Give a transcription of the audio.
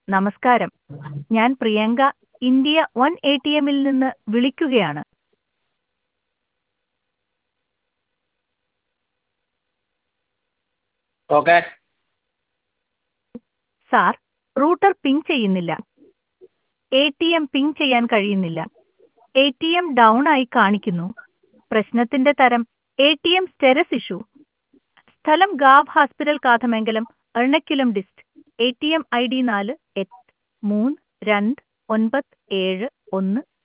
നമസ്കാരം ഞാൻ Priyanka India one A T എമ്മിൽ നിന്ന് വിളിക്കുകയാണ് ഓക്കെ സാർ റൂട്ടർ പിങ് ചെയ്യുന്നില്ല എ ടി എം പിങ് ചെയ്യാൻ കഴിയുന്നില്ല എ ടി എം ഡൗൺ ആയി കാണിക്കുന്നു പ്രശ്നത്തിന്റെ തരം A T M status issue സ്ഥലം gov hospital Kothamangalam Ernakulam dist A T M I D നാല് എട്ട് മൂന്ന് രണ്ട് ഒൻപത് ഏഴ് ഒന്ന്